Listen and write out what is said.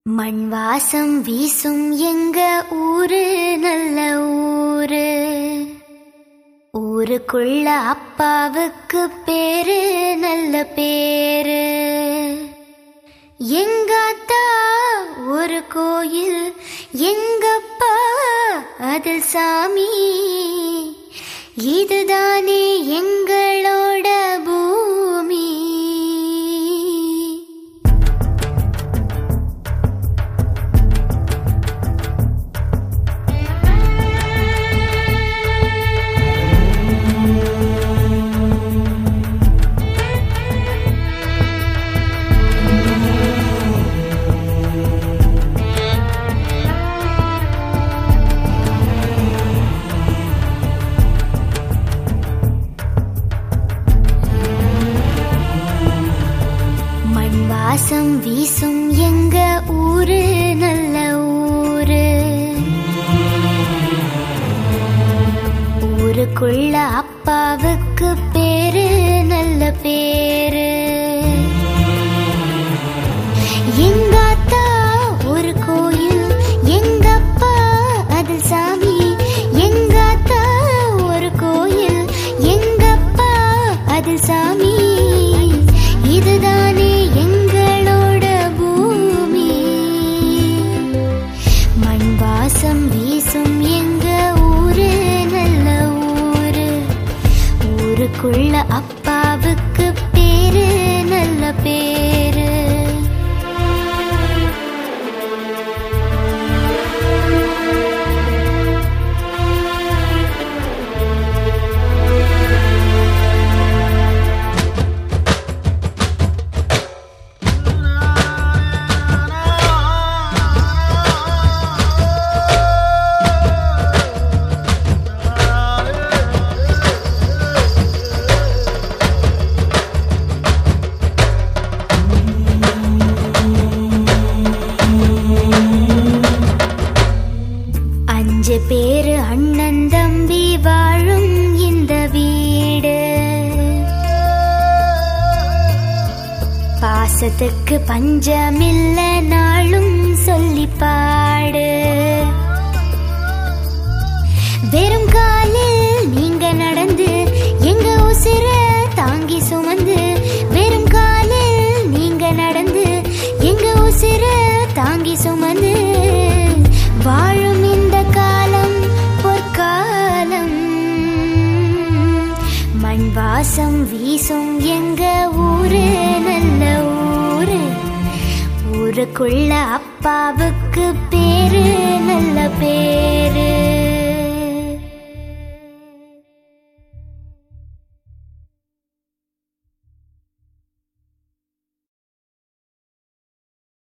மண் வாசம் வீசும் எங்க ஊரு நல்ல ஊரு ஊருக்குள்ள அப்பாவுக்கு பேரு நல்ல பேரு எங்காத்தா ஒரு கோயில் எங்கப்பா அதில் சாமி இதுதானே எங்களோட பூமி மண் வாசம் வீசும் எங்க ஊரு நல்ல ஊரு ஊருக்குள்ள அப்பாவுக்கு பேரு நல்ல பேரு எங்காத்தா ஒரு கோயில் எங்கப்பா அதில் சாமி எங்காத்தா ஒரு கோயில் எங்கப்பா அதில் சாமி இதுதானே எங்களோட பூமி மண் வாசம் வீசும் எங்க ஊரு நல்ல ஊரு ஊருக்குள்ள அப்பாவுக்கு பேரு நல்ல பேரு அஞ்சு பேரு அண்ணன் தம்பி வாழும் இந்த வீடு பாசத்துக்கு பஞ்சமில்ல நாளும் சொல்லி பாடு வெறும் காலில் நீங்க நடந்து எங்க உசிர தாங்கி சுமந்து வெறும் காலில் நீங்க நடந்து எங்க உசிர தாங்கி சுமந்து வாழும் இந்த காலம் பொற்காலம் மண் வாசம் வீசும் எங்க ஊரு நல்ல ஊரு ஊருக்குள்ள அப்பாவுக்கு பேரு நல்ல பேரு